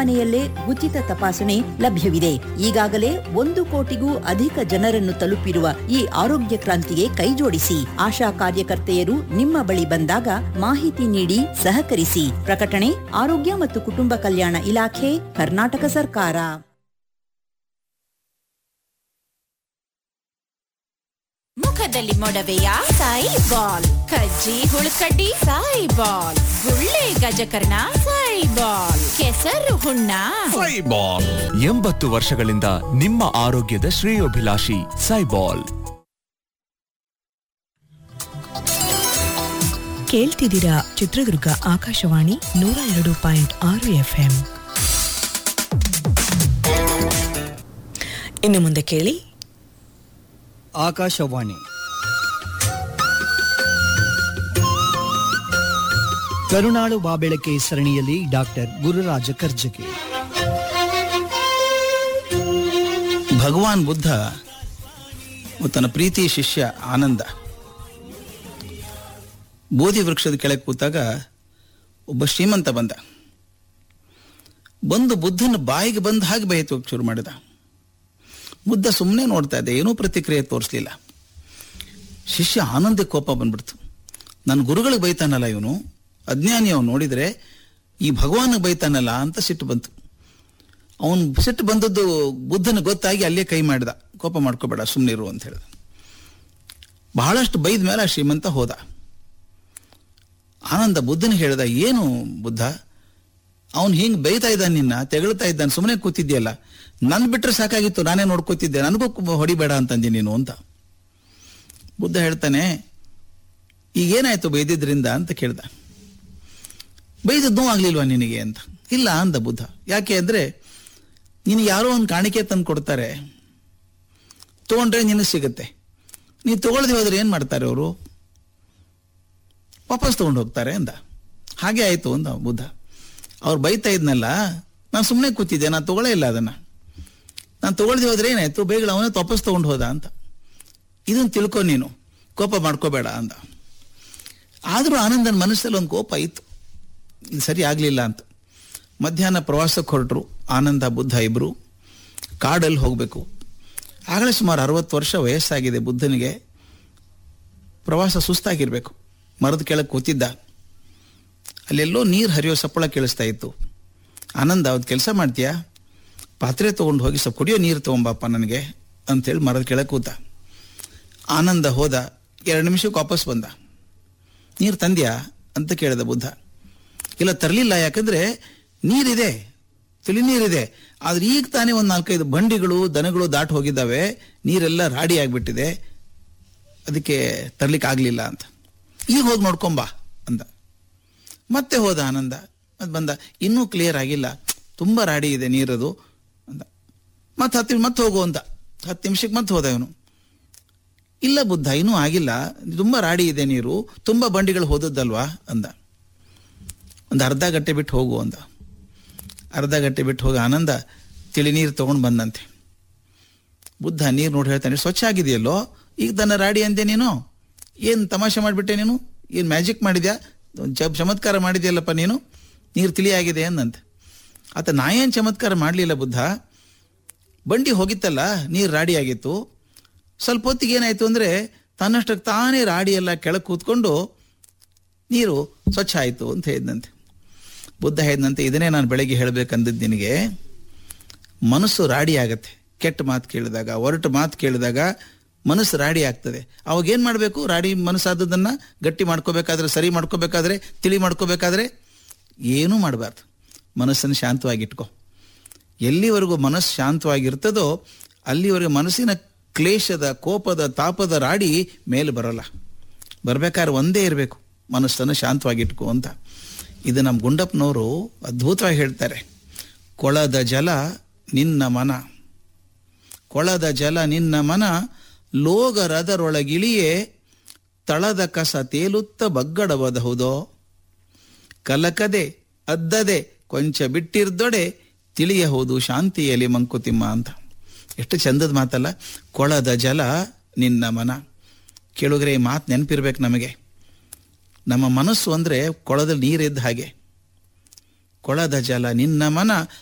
ಮನೆಯಲ್ಲೇ ಉಚಿತ ತಪಾಸಣೆ ಲಭ್ಯವಿದೆ ಈಗಾಗಲೇ ಒಂದು ಕೋಟಿಗೂ ಅಧಿಕ ಜನರನ್ನು ತಲುಪಿರುವ ಈ ಆರೋಗ್ಯ ಕ್ರಾಂತಿಗೆ ಕೈಜೋಡಿಸಿ ಆಶಾ ಕಾರ್ಯಕರ್ತೆಯರು ನಿಮ್ಮ ಬಳಿ ಬಂದಾಗ ಮಾಹಿತಿ ನೀಡಿ ಸಹಕರಿಸಿ ಪ್ರಕಟಣೆ ಆರೋಗ್ಯ ಮತ್ತು ಕುಟುಂಬ ಕಲ್ಯಾಣ ಇಲಾಖೆ ಕರ್ನಾಟಕ ಸರ್ಕಾರ ಮುಖದಲ್ಲಿ ಮೊಡವೆಯ ಸಾಯಿ ಬಾಲ್ ಕಜ್ಜಿ ಹುಳುಕಡ್ಡಿ ಸಾಯಿ ಬಾಲ್ ಗುಳ್ಳೆ ಗಜಕರ್ಣ ಸಾಯಿ ಬಾಲ್ ಕೆಸರು ಹುಣ್ಣ ಸೈಬಾಲ್ ಎಂಬತ್ತು ವರ್ಷಗಳಿಂದ ನಿಮ್ಮ ಆರೋಗ್ಯದ ಶ್ರೇಯೋಭಿಲಾಷಿ ಸೈಬಾಲ್ ಕೇಳ್ತಿದ್ದೀರಾ ಚಿತ್ರದುರ್ಗ ಆಕಾಶವಾಣಿ ನೂರ ಎರಡು ಪಾಯಿಂಟ್ ಆರು ಎಫ್ಎಂ ಇನ್ನು ಮುಂದೆ ಕೇಳಿ ಆಕಾಶವಾಣಿ ಕರುಣಾಳು ಬಾಬೆಳಕೆ ಸರಣಿಯಲ್ಲಿ ಡಾಕ್ಟರ್ ಗುರುರಾಜ ಕರ್ಜಗಿ ಭಗವಾನ್ ಬುದ್ಧ ತನ್ನ ಪ್ರೀತಿ ಶಿಷ್ಯ ಆನಂದ ಬೋಧಿ ವೃಕ್ಷದ ಕೆಳಗೆ ಕೂತಾಗ ಒಬ್ಬ ಶ್ರೀಮಂತ ಬಂದ ಬಂದು ಬುದ್ಧನ ಬಾಯಿಗೆ ಬಂದ ಹಾಗೆ ಬೈತು ಶುರು ಮಾಡಿದ ಬುದ್ಧ ಸುಮ್ಮನೆ ನೋಡ್ತಾ ಇದ್ದೆ ಏನೂ ಪ್ರತಿಕ್ರಿಯೆ ತೋರಿಸ್ಲಿಲ್ಲ ಶಿಷ್ಯ ಆನಂದಕ್ಕೆ ಕೋಪ ಬಂದ್ಬಿಡ್ತು ನನ್ನ ಗುರುಗಳಿಗೆ ಬೈತಾನಲ್ಲ ಇವನು ಅಜ್ಞಾನಿ ಅವನು ನೋಡಿದರೆ ಈ ಭಗವಾನ್ ಬೈತಾನಲ್ಲ ಅಂತ ಸಿಟ್ಟು ಬಂತು ಅವನು ಸಿಟ್ಟು ಬಂದದ್ದು ಬುದ್ಧನ ಗೊತ್ತಾಗಿ ಅಲ್ಲೇ ಕೈ ಮಾಡಿದ ಕೋಪ ಮಾಡ್ಕೋಬೇಡ ಸುಮ್ಮನಿರು ಅಂತ ಹೇಳ್ದ ಬಹಳಷ್ಟು ಬೈದ ಮೇಲೆ ಆ ಶ್ರೀಮಂತ ಹೋದ ಆನಂದ ಬುದ್ಧನ ಹೇಳ್ದ ಏನು ಬುದ್ಧ ಅವನು ಹಿಂಗ್ ಬೈತಾ ಇದ್ದಾನೆ ನಿನ್ನ ತೆಗಳ್ತಾ ಇದ್ದಾನೆ ಸುಮ್ಮನೆ ಕೂತಿದ್ಯಲ್ಲ ನನ್ ಬಿಟ್ರೆ ಸಾಕಾಗಿತ್ತು ನಾನೇ ನೋಡ್ಕೋತಿದ್ದೆ ನನಗೂ ಕು- ಹೊಡಿಬೇಡ ಅಂತಂದಿ ನೀನು ಅಂತ ಬುದ್ಧ ಹೇಳ್ತಾನೆ ಈಗೇನಾಯ್ತು ಬೈದಿದ್ರಿಂದ ಅಂತ ಕೇಳ್ದ ಬೈದದ್ದು ನೋವಾಗ್ಲಿಲ್ವಾ ನಿನಗೆ ಅಂತ ಇಲ್ಲ ಅಂದ ಬುದ್ಧ ಯಾಕೆ ಅಂದ್ರೆ ನೀನು ಯಾರೋ ಒಂದು ಕಾಣಿಕೆ ತಂದು ಕೊಡ್ತಾರೆ ತಗೊಂಡ್ರೆ ನಿನಗೆ ಸಿಗುತ್ತೆ ನೀನು ತಗೊಳ್ದೆ ಹೋದ್ರೆ ಏನ್ ಮಾಡ್ತಾರೆ ಅವರು ವಾಪಸ್ ತಗೊಂಡು ಹೋಗ್ತಾರೆ ಅಂದ ಹಾಗೆ ಆಯ್ತು ಅಂದ ಬುದ್ಧ ಅವ್ರು ಬೈತಾ ಇದ್ನಲ್ಲ ನಾನು ಸುಮ್ಮನೆ ಕೂತಿದ್ದೆ ನಾನು ತಗೊಳ್ಳೇ ಇಲ್ಲ ಅದನ್ನ ನಾನು ತಗೊಳ್ದೆ ಹೋದ್ರೆ ಏನಾಯ್ತು ಬೇಗ ಅವನೇ ವಾಪಸ್ ತಗೊಂಡು ಹೋದ ಅಂತ ಇದನ್ನ ತಿಳ್ಕೊ ನೀನು ಕೋಪ ಮಾಡ್ಕೋಬೇಡ ಅಂದ ಆದರೂ ಆನಂದನ ಮನಸ್ಸಲ್ಲಿ ಒಂದು ಕೋಪ ಇತ್ತು ಇದು ಸರಿ ಆಗಲಿಲ್ಲ ಅಂತ ಮಧ್ಯಾಹ್ನ ಪ್ರವಾಸಕ್ಕೆ ಹೊರಟರು ಆನಂದ ಬುದ್ಧ ಇಬ್ರು ಕಾಡಲ್ಲಿ ಹೋಗಬೇಕು ಆಗಲೇ ಸುಮಾರು ಅರವತ್ತು ವರ್ಷ ವಯಸ್ಸಾಗಿದೆ ಬುದ್ಧನಿಗೆ ಪ್ರವಾಸ ಸುಸ್ತಾಗಿರ್ಬೇಕು ಮರದ ಕೆಳಗೆ ಕೂತಿದ್ದ ಅಲ್ಲೆಲ್ಲೋ ನೀರು ಹರಿಯೋ ಸಪ್ಪಳ ಕೇಳಿಸ್ತಾ ಇತ್ತು ಆನಂದ ಅವ್ದು ಕೆಲಸ ಮಾಡ್ತೀಯಾ ಪಾತ್ರೆ ತೊಗೊಂಡು ಹೋಗಿ ಸ್ವಲ್ಪ ಕುಡಿಯೋ ನೀರು ತೊಗೊಂಬಪ್ಪ ನನಗೆ ಅಂತೇಳಿ ಮರದ ಕೆಳಗೆ ಕೂತ ಆನಂದ ಹೋದ ಎರಡು ನಿಮಿಷಕ್ಕೆ ವಾಪಸ್ ಬಂದ ನೀರು ತಂದ್ಯಾ ಅಂತ ಕೇಳಿದ ಬುದ್ಧ ಇಲ್ಲ ತರಲಿಲ್ಲ ಯಾಕಂದ್ರೆ ನೀರಿದೆ ತಿಳಿ ನೀರಿದೆ ಆದ್ರೆ ಈಗ ತಾನೇ ಒಂದು ನಾಲ್ಕೈದು ಬಂಡಿಗಳು ದನಗಳು ದಾಟ್ ಹೋಗಿದ್ದಾವೆ ನೀರೆಲ್ಲ ರಾಡಿ ಆಗ್ಬಿಟ್ಟಿದೆ ಅದಕ್ಕೆ ತರ್ಲಿಕ್ಕೆ ಆಗ್ಲಿಲ್ಲ ಅಂತ ಈಗ ಹೋಗಿ ನೋಡ್ಕೊಂಬಾ ಅಂದ ಮತ್ತೆ ಹೋದ ಆನಂದ ಮತ್ತೆ ಬಂದ ಇನ್ನೂ ಕ್ಲಿಯರ್ ಆಗಿಲ್ಲ ತುಂಬಾ ರಾಡಿ ಇದೆ ನೀರದು ಅಂದ ಮತ್ತೆ ಹತ್ತು ಮತ್ತೆ ಹೋಗು ಅಂತ ಹತ್ತು ನಿಮಿಷಕ್ಕೆ ಮತ್ತೆ ಹೋದ ಇವನು ಇಲ್ಲ ಬುದ್ಧ ಇನ್ನೂ ಆಗಿಲ್ಲ ತುಂಬಾ ರಾಡಿ ಇದೆ ನೀರು ತುಂಬಾ ಬಂಡಿಗಳು ಹೋದದ್ದಲ್ವಾ ಅಂದ ಒಂದು ಅರ್ಧ ಗಂಟೆ ಬಿಟ್ಟು ಹೋಗು ಅಂದ ಅರ್ಧ ಗಂಟೆ ಬಿಟ್ಟು ಹೋಗಿ ಆನಂದ ತಿಳಿ ನೀರು ತಗೊಂಡು ಬಂದಂತೆ ಬುದ್ಧ ನೀರು ನೋಡಿ ಹೇಳ್ತಾನೆ ಸ್ವಚ್ಛ ಆಗಿದೆಯಲ್ಲೋ ಈಗ ತನ್ನ ರಾಡಿ ಅಂದೆ ನೀನು ಏನು ತಮಾಷೆ ಮಾಡಿಬಿಟ್ಟೆ ನೀನು ಏನು ಮ್ಯಾಜಿಕ್ ಮಾಡಿದ್ಯಾ ಒಂದ್ ಚ ಚಮತ್ಕಾರ ಮಾಡಿದ್ಯಲ್ಲಪ್ಪ ನೀನು ನೀರು ತಿಳಿಯಾಗಿದೆ ಅಂದಂತೆ ಆತ ನಾ ಏನು ಚಮತ್ಕಾರ ಮಾಡಲಿಲ್ಲ ಬುದ್ಧ ಬಂಡಿ ಹೋಗಿತ್ತಲ್ಲ ನೀರು ರಾಡಿ ಆಗಿತ್ತು ಸ್ವಲ್ಪ ಹೊತ್ತಿಗೆ ಏನಾಯ್ತು ಅಂದ್ರೆ ತನ್ನಷ್ಟಕ್ಕೆ ತಾನೇ ರಾಡಿ ಎಲ್ಲ ಕೆಳಗೆ ಕೂತ್ಕೊಂಡು ನೀರು ಸ್ವಚ್ಛ ಆಯಿತು ಅಂತ ಹೇಳಿದಂತೆ ಬುದ್ಧ ಹೇಳಿದಂತೆ ಇದನ್ನೇ ನಾನು ಬೆಳಗ್ಗೆ ಹೇಳಬೇಕಂದದ್ದು ನಿನಗೆ ಮನಸ್ಸು ರಾಡಿ ಆಗತ್ತೆ ಕೆಟ್ಟ ಮಾತು ಕೇಳಿದಾಗ ಒರಟು ಮಾತು ಕೇಳಿದಾಗ ಮನಸ್ಸು ರಾಡಿ ಆಗ್ತದೆ ಅವಾಗ ಏನು ಮಾಡಬೇಕು ರಾಡಿ ಮನಸ್ಸಾದದನ್ನ ಗಟ್ಟಿ ಮಾಡ್ಕೋಬೇಕಾದ್ರೆ ಸರಿ ಮಾಡ್ಕೋಬೇಕಾದ್ರೆ ತಿಳಿ ಮಾಡ್ಕೋಬೇಕಾದ್ರೆ ಏನೂ ಮಾಡಬಾರ್ದು ಮನಸ್ಸನ್ನು ಶಾಂತವಾಗಿಟ್ಕೋ ಎಲ್ಲಿವರೆಗೂ ಮನಸ್ಸು ಶಾಂತವಾಗಿರ್ತದೋ ಅಲ್ಲಿವರೆಗೂ ಮನಸ್ಸಿನ ಕ್ಲೇಶದ ಕೋಪದ ತಾಪದ ರಾಡಿ ಮೇಲೆ ಬರಲ್ಲ ಬರ್ಬೇಕಾದ್ರೆ ಒಂದೇ ಇರಬೇಕು ಮನಸ್ಸನ್ನು ಶಾಂತವಾಗಿಟ್ಕೋ ಅಂತ ಇದು ನಮ್ಮ ಗುಂಡಪ್ಪನವರು ಅದ್ಭುತವಾಗಿ ಹೇಳ್ತಾರೆ ಕೊಳದ ಜಲ ನಿನ್ನ ಮನ ಕೊಳದ ಜಲ ನಿನ್ನ ಮನ ಲೋಗರದರೊಳಗಿಳಿಯೇ ತಳದ ಕಸ ತೇಲುತ್ತ ಬಗ್ಗಡಬಹುದೋ ಕಲಕದೆ ಅದ್ದದೆ ಕೊಂಚ ಬಿಟ್ಟಿರ್ದೊಡೆ ತಿಳಿಯಬಹುದು ಶಾಂತಿಯಲ್ಲಿ ಮಂಕುತಿಮ್ಮ ಅಂತ ಎಷ್ಟು ಚಂದದ ಮಾತಲ್ಲ ಕೊಳದ ಜಲ ನಿನ್ನ ಮನ ಕೇಳುಗರೆ ಈ ಮಾತು ನೆನಪಿರ್ಬೇಕು ನಮಗೆ ನಮ್ಮ ಮನಸ್ಸು ಅಂದ್ರೆ ಕೊಳದಲ್ಲಿ ನೀರಿದ್ದ ಹಾಗೆ ಕೊಳದ ಜಲ ನಿನ್ನ ಮನ